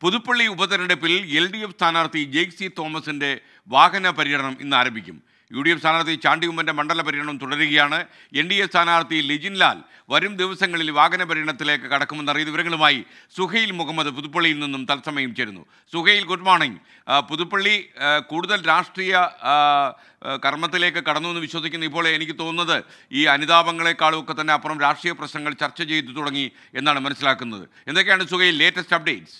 പുതുപ്പള്ളി ഉപതെരഞ്ഞെടുപ്പിൽ L D F സ്ഥാനാർത്ഥി ജെയ്സി തോമസിന്റെ വാഹന പര്യടനം ഇന്ന് ആരംഭിക്കും യു ഡി എഫ് സ്ഥാനാർത്ഥി ചാണ്ടിയുമ്മന്റെ മണ്ഡല പര്യടനം തുടരുകയാണ് എൻ ഡി എ സ്ഥാനാർത്ഥി ലിജിൻ ലാൽ വരും ദിവസങ്ങളിൽ വാഹന പര്യടനത്തിലേക്ക് കടക്കുമെന്ന് അറിയ വിവരങ്ങളുമായി സുഹൈൽ മുഹമ്മദ് പുതുപ്പള്ളിയിൽ നിന്നും തത്സമയം ചേരുന്നു സുഹൈൽ ഗുഡ് മോർണിംഗ് ആ, പുതുപ്പള്ളി ആ, കൂടുതൽ രാഷ്ട്രീയ ആ, ആ, കർമ്മത്തിലേക്ക് കടന്നു എന്ന് വിശ്വസിക്കുന്നു ഇപ്പോൾ എനിക്ക് തോന്നുന്നത് ഈ അനുതാപങ്ങളെക്കാളും ഒക്കെ തന്നെ അപ്പുറം രാഷ്ട്രീയ പ്രശ്നങ്ങൾ ചർച്ച ചെയ്തു തുടങ്ങി എന്നാണ് മനസ്സിലാക്കുന്നത് എന്തൊക്കെയാണ് സുഹൈൽ ലേറ്റസ്റ്റ് അപ്ഡേറ്റ്സ്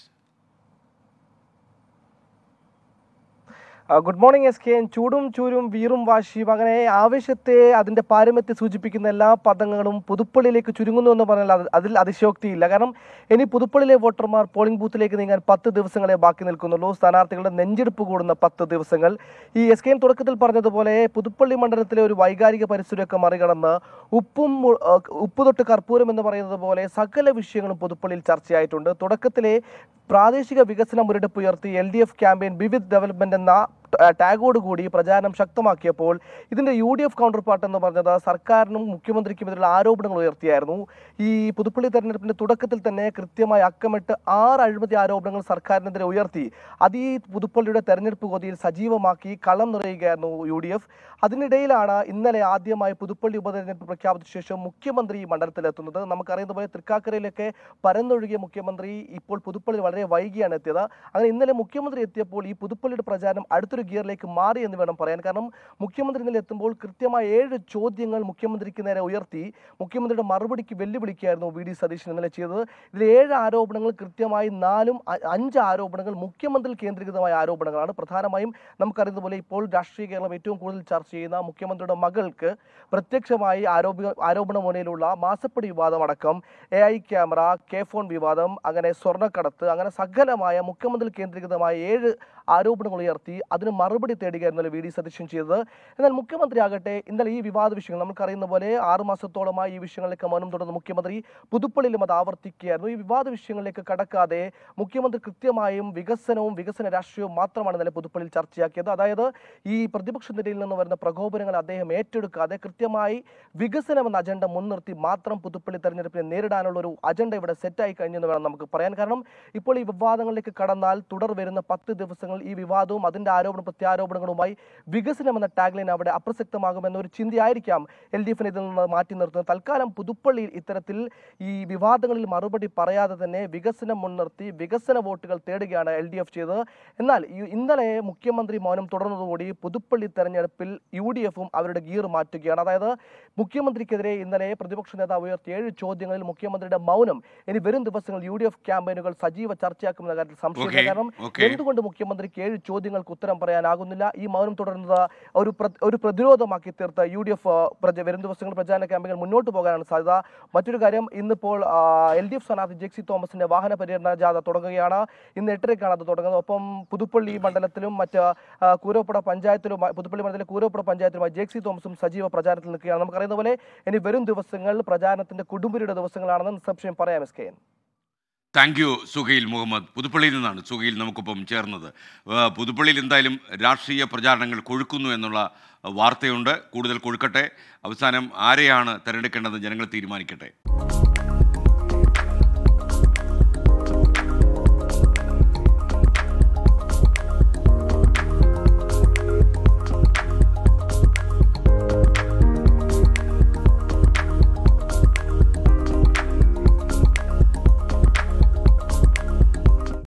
ആ, ഗുഡ് മോർണിംഗ് എസ് കെ ചൂടും ചൂരും വീറും വാശിയും അങ്ങനെ ആവേശത്തെ അതിന്റെ പാരമ്യത്തെ സൂചിപ്പിക്കുന്ന എല്ലാ പദങ്ങളും പുതുപ്പള്ളിയിലേക്ക് ചുരുങ്ങുന്നു എന്ന് പറഞ്ഞാൽ അത് അതിൽ അതിശയോക്തിയില്ല കാരണം ഇനി പുതുപ്പള്ളിയിലെ വോട്ടർമാർ പോളിംഗ് ബൂത്തിലേക്ക് നീങ്ങാൻ പത്ത് ദിവസങ്ങളെ ബാക്കി നിൽക്കുന്നുള്ളൂ സ്ഥാനാർത്ഥികളുടെ നെഞ്ചെടുപ്പ് കൂടുന്ന പത്ത് ദിവസങ്ങൾ ഈ എസ് കെ തുടക്കത്തിൽ പറഞ്ഞതുപോലെ പുതുപ്പള്ളി മണ്ഡലത്തിലെ ഒരു വൈകാരിക പരിസ്ഥിതിയൊക്കെ മറികടന്ന് ഉപ്പും മു- ആ, ഉപ്പ് തൊട്ട് കർപ്പൂരം എന്ന് പറയുന്നത് പോലെ സകല വിഷയങ്ങളും പുതുപ്പള്ളിയിൽ ചർച്ചയായിട്ടുണ്ട് തുടക്കത്തിലെ പ്രാദേശിക വികസന മുരടിപ്പ് ഉയർത്തി എൽ ഡി എഫ് ക്യാമ്പയിൻ വിവിധ് ഡെവലപ്മെന്റ് എന്ന ടാഗോട് കൂടി പ്രചാരണം ശക്തമാക്കിയപ്പോൾ ഇതിന്റെ U D F counter part എന്ന് പറഞ്ഞത് സർക്കാരിനും മുഖ്യമന്ത്രിക്കുമെതിരെയുള്ള ആരോപണങ്ങൾ ഉയർത്തിയായിരുന്നു ഈ പുതുപ്പള്ളി തെരഞ്ഞെടുപ്പിന്റെ തുടക്കത്തിൽ തന്നെ കൃത്യമായി അക്കമിട്ട് ആറ് അഴിമതി ആരോപണങ്ങൾ സർക്കാരിനെതിരെ ഉയർത്തി അത് ഈ പുതുപ്പള്ളിയുടെ തെരഞ്ഞെടുപ്പ് കൊതിയിൽ സജീവമാക്കി കളം നിറയുകയായിരുന്നു യു ഡി എഫ് അതിനിടയിലാണ് ഇന്നലെ ആദ്യമായി പുതുപ്പള്ളി ഉപതെരഞ്ഞെടുപ്പ് പ്രഖ്യാപിച്ച ശേഷം മുഖ്യമന്ത്രി ഈ മണ്ഡലത്തിലെത്തുന്നത് നമുക്കറിയുന്ന പോലെ തൃക്കാക്കരയിലൊക്കെ പരന്നൊഴുകിയ മുഖ്യമന്ത്രി ഇപ്പോൾ പുതുപ്പള്ളി വളരെ വൈകിയാണ് എത്തിയത് അങ്ങനെ ഇന്നലെ മുഖ്യമന്ത്രി എത്തിയപ്പോൾ ഈ പുതുപ്പള്ളിയുടെ പ്രചാരണം അടുത്തൊരു ഗിയറിലേക്ക് മാറി എന്ന് വേണം പറയാൻ കാരണം മുഖ്യമന്ത്രി ഇന്നലെ എത്തുമ്പോൾ കൃത്യമായ ഏഴ് ചോദ്യങ്ങൾ മുഖ്യമന്ത്രിക്ക് നേരെ ഉയർത്തി മുഖ്യമന്ത്രിയുടെ മറുപടിക്ക് വെല്ലുവിളിക്കുകയായിരുന്നു വി ഡി സതീശൻ ഇന്നലെ ചെയ്തത് ഇതിൽ ഏഴ് ആരോപണങ്ങൾ കൃത്യമായി നാലും അ- അഞ്ച് ആരോപണങ്ങൾ മുഖ്യമന്ത്രി കേന്ദ്രീകൃതമായ ആരോപണങ്ങളാണ് പ്രധാനമായും നമുക്കറിയുന്ന പോലെ ഇപ്പോൾ രാഷ്ട്രീയ കേരളം ഏറ്റവും കൂടുതൽ ചർച്ച ചെയ്യുന്ന മുഖ്യമന്ത്രിയുടെ മകൾക്ക് പ്രത്യക്ഷമായി ആരോപ ആരോപണ മുനയിലുള്ള മാസപ്പടി വിവാദം അടക്കം A I camera K FON വിവാദം അങ്ങനെ സ്വർണ്ണക്കടത്ത് അങ്ങനെ സകലമായ മുഖ്യമന്ത്രി കേന്ദ്രീകൃതമായ ഏഴ് ആരോപണങ്ങൾ ഉയർത്തി അതിന് മറുപടി തേടുകയായിരുന്നല്ലോ വി ഡി സതീശൻ ചെയ്തത് എന്നാൽ മുഖ്യമന്ത്രി ആകട്ടെ ഇന്നലെ ഈ വിവാദ വിഷയങ്ങൾ നമുക്കറിയുന്ന പോലെ ആറ് മാസത്തോളമായി ഈ വിഷയങ്ങളിലേക്ക് മൗനം തുടർന്ന മുഖ്യമന്ത്രി പുതുപ്പള്ളിയിലും അത് ആവർത്തിക്കുകയായിരുന്നു ഈ വിവാദ വിഷയങ്ങളിലേക്ക് കടക്കാതെ മുഖ്യമന്ത്രി കൃത്യമായും വികസനവും വികസന രാഷ്ട്രീയവും മാത്രമാണ് ഇന്നലെ പുതുപ്പള്ളിയിൽ ചർച്ചയാക്കിയത് അതായത് ഈ പ്രതിപക്ഷ നിരയിൽ നിന്ന് വരുന്ന പ്രകോപനങ്ങൾ അദ്ദേഹം ഏറ്റെടുക്കാതെ കൃത്യമായി വികസനം എന്ന അജണ്ട മുൻനിർത്തി മാത്രം പുതുപ്പള്ളി തെരഞ്ഞെടുപ്പിനെ നേരിടാനുള്ള ഒരു അജണ്ട ഇവിടെ സെറ്റായി കഴിഞ്ഞെന്ന് വേണം നമുക്ക് പറയാൻ കാരണം ഇപ്പോൾ ഈ വിവാദങ്ങളിലേക്ക് കടന്നാൽ തുടർ വരുന്ന പത്ത് ദിവസങ്ങൾ ഈ വിവാദവും അതിന്റെ ആരോപണ പ്രത്യാരോപണങ്ങളുമായി വികസനം എന്ന ടാഗ്ലൈൻ അവിടെ അപ്രസക്തമാകുമെന്ന ഒരു ചിന്തയായിരിക്കാം എൽ ഡി എഫിനെ ഇതിൽ നിന്ന് മാറ്റി നിർത്തുന്നത് തൽക്കാലം പുതുപ്പള്ളിയിൽ ഇത്തരത്തിൽ ഈ വിവാദങ്ങളിൽ മറുപടി പറയാതെ തന്നെ വികസനം മുൻനിർത്തി വികസന വോട്ടുകൾ തേടുകയാണ് എൽ ഡി എഫ് ചെയ്തത് എന്നാൽ ഈ ഇന്നലെ മുഖ്യമന്ത്രി മൗനം തുടർന്നതോടുകൂടി പുതുപ്പള്ളി തെരഞ്ഞെടുപ്പിൽ യു ഡി എഫും അവരുടെ ഗിയർ മാറ്റുകയാണ് അതായത് മുഖ്യമന്ത്രിക്കെതിരെ ഇന്നലെ പ്രതിപക്ഷ നേതാവ് ഉയർത്തിയ ഏഴ് ചോദ്യങ്ങളിൽ മുഖ്യമന്ത്രിയുടെ മൗനം ഇനി വരും ദിവസങ്ങൾ യു ഡി എഫ് ക്യാമ്പയിനുകൾ സജീവ ചർച്ചയാക്കുമെന്ന കാര്യത്തിൽ സംശയമില്ല Okay, കാരണം okay. എന്തുകൊണ്ട് മുഖ്യമന്ത്രിക്ക് ഏഴ് ചോദ്യങ്ങൾക്ക് ഉത്തരം പറയാനാകുന്നില്ല ഈ മൗനം തുടരുന്നത് ഒരു പ്ര- ഒരു പ്രതിരോധമാക്കി തീർത്ത യു ഡി എഫ് വരും ദിവസങ്ങൾ പ്രചാരണ ക്യാമ്പയിൻ മുന്നോട്ട് പോകാനാണ് സാധ്യത മറ്റൊരു കാര്യം ഇന്നിപ്പോൾ എൽ ഡി എഫ് സ്ഥാനാർത്ഥി ജെക്സി തോമസിന്റെ വാഹന പര്യടന ജാഥ തുടങ്ങുകയാണ് ഇന്ന് എട്ടരയ്ക്കാണ് അത് തുടങ്ങുന്നത് ഒപ്പം പുതുപ്പള്ളി മണ്ഡലത്തിലും മറ്റ് ആ, കൂരോപ്പുഴ പഞ്ചായത്തിലുമായി പുതുപ്പള്ളി മണ്ഡലത്തിലെ കൂരോപ്പുഴ പഞ്ചായത്തിലുമായി ജെക്സി തോമസും സജീവ പ്രചാരണത്തിൽ നിൽക്കുകയാണ് നമുക്കറിയുന്ന പോലെ ഇനി വരും ദിവസങ്ങൾ പ്രചാരണത്തിന്റെ കൊടുമ്പിരിയുടെ ദിവസങ്ങളാണെന്ന് നിസ്സംശയം പറയാം S K N thank you Suhail Muhammad പുതുപ്പള്ളിയിൽ നിന്നാണ് സുഹൈൽ നമുക്കൊപ്പം ചേർന്നത് ആ, പുതുപ്പള്ളിയിൽ എന്തായാലും രാഷ്ട്രീയ പ്രചാരണങ്ങൾ കൊഴുക്കുന്നു എന്നുള്ള വാർത്തയുണ്ട് കൂടുതൽ കൊഴുക്കട്ടെ അവസാനം ആരെയാണ് തിരഞ്ഞെടുക്കേണ്ടത് ജനങ്ങൾ തീരുമാനിക്കട്ടെ